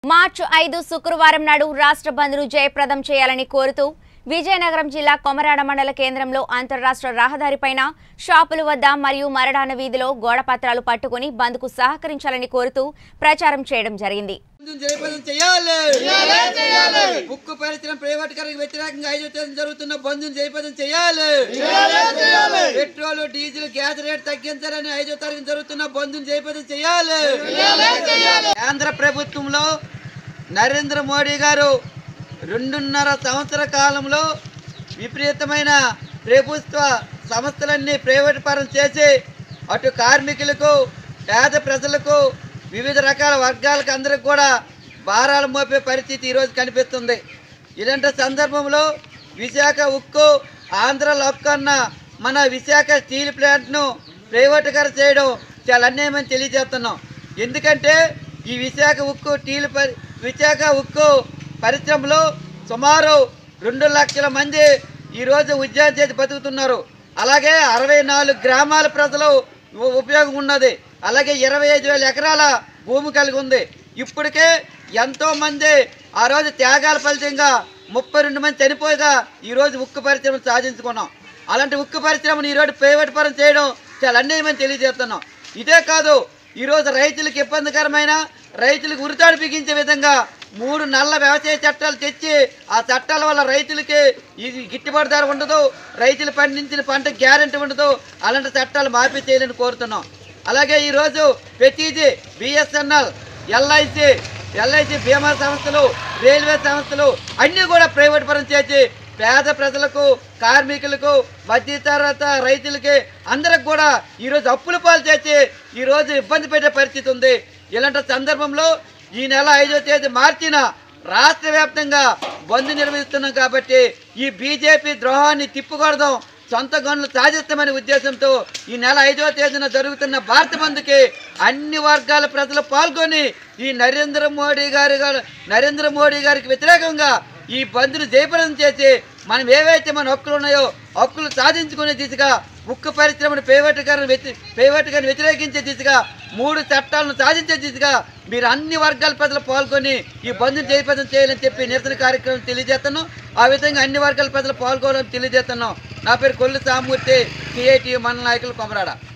మార్చి ఐదు శుక్రవారం నాడు రాష్ట్ర బంద్ను జయప్రదం చేయాలని కోరుతూ విజయనగరం జిల్లా కొమరాడ మండల కేంద్రంలో అంతర్రాష్ట్ర రహదారిపైన షాపుల వద్ద మరియు మరడాన వీధిలో గోడపత్రాలు పట్టుకుని బంద్కు సహకరించాలని కోరుతూ ప్రచారం చేయడం జరిగింది బంధుని జయప్రదం చేయాలి ఉక్కు పరిశ్రమ ప్రైవేటీకరణకు వ్యతిరేకంగా ఐదో తేదీ జరుగుతున్న బంధుని జయప్రదం చేయాలి పెట్రోల్ డీజిల్ గ్యాస్ రేట్ తగ్గించాలని ఐదో తారీఖు జరుగుతున్న బంధుని జయప్రదం చేయాలి కేంద్ర ప్రభుత్వంలో నరేంద్ర మోడీ గారు రెండున్నర సంవత్సర కాలంలో విపరీతమైన ప్రభుత్వ సంస్థలన్నీ ప్రైవేట్ పరం చేసి అటు కార్మికులకు పేద ప్రజలకు వివిధ రకాల వర్గాలకు అందరికి కూడా భారాలు మోపే పరిస్థితి ఈరోజు కనిపిస్తుంది ఇలాంటి సందర్భంలో విశాఖ ఉక్కు ఆంధ్ర లొక్క అన్న మన విశాఖ స్టీల్ ప్లాంట్ను ప్రైవేటుగా చేయడం చాలా అన్యాయమని తెలియజేస్తున్నాం ఎందుకంటే ఈ విశాఖ ఉక్కు స్టీల్ పరి విశాఖ ఉక్కు పరిశ్రమలో సుమారు రెండు లక్షల మంది ఈరోజు ఉద్యోగం చేసి బతుకుతున్నారు అలాగే అరవై నాలుగు గ్రామాల ప్రజలు ఉ- ఉపయోగం ఉన్నది అలాగే ఇరవై ఐదు వేల ఎకరాల భూమి కలిగి ఉంది ఇప్పటికే ఎంతో మంది ఆ రోజు త్యాగాల ఫలితంగా ముప్పై రెండు మంది చనిపోగా ఈరోజు ఉక్కు పరిశ్రమ సాధించుకున్నాం అలాంటి ఉక్కు పరిశ్రమను ఈరోజు ప్రైవేట్ పరం చేయడం చాలా అన్యాయమని తెలియజేస్తున్నాం ఇదే కాదు ఈరోజు రైతులకు ఇబ్బందికరమైన రైతులకు ఉరితాడు బిగించే విధంగా మూడు నల్ల వ్యవసాయ చట్టాలు తెచ్చి ఆ చట్టాల వల్ల రైతులకి ఇది గిట్టుబాటు ధర ఉండదు రైతులు పండించిన పంట గ్యారెంటీ ఉండదు అలాంటి చట్టాలు మార్పు చేయాలని కోరుతున్నాం అలాగే ఈరోజు ప్రతిదీ బిఎస్ఎన్ఎల్ ఎల్ఐసి ఎల్ఐసి బీమా సంస్థలు రైల్వే సంస్థలు అన్నీ కూడా ప్రైవేట్ పరం చేసి పేద ప్రజలకు కార్మికులకు మధ్యతరగత రైతులకి అందరికి కూడా ఈరోజు అప్పుల పాలు చేసి ఈరోజు ఇబ్బంది పెట్టే పరిస్థితి ఉంది ఇలాంటి సందర్భంలో ఈ నెల ఐదో తేదీ మార్చిన రాష్ట్ర వ్యాప్తంగా బంద్ నిర్వహిస్తున్నాం కాబట్టి ఈ బీజేపీ ద్రోహాన్ని తిప్పుకొడదాం సొంత గనులు సాధిస్తామనే ఉద్దేశంతో ఈ నెల ఐదవ తేదీన జరుగుతున్న భారత బంద్కి అన్ని వర్గాల ప్రజలు పాల్గొని ఈ నరేంద్ర మోడీ గారి గారు- నరేంద్ర మోడీ గారికి వ్యతిరేకంగా ఈ బంద్ను జయప్రదం చేసి మనం ఏవైతే మన హక్కులు ఉన్నాయో హక్కులు సాధించుకునే దిశగా ఉక్కు పరిశ్రమను ప్రైవేటీకరణ వ్యతి ప్రైవేటీకరణ వ్యతిరేకించే దిశగా మూడు చట్టాలను సాధించే దిశగా మీరు అన్ని వర్గాల ప్రజలు పాల్గొని ఈ బంద్ను జయప్రదం చేయాలని చెప్పి నిరసన కార్యక్రమం తెలియజేస్తున్నాం ఆ విధంగా అన్ని వర్గాల ప్రజలు పాల్గొనాలని తెలియజేస్తున్నాం నా పేరు కొల్లు సామూర్తి సిఐటి మండల నాయకులు కొమరాడ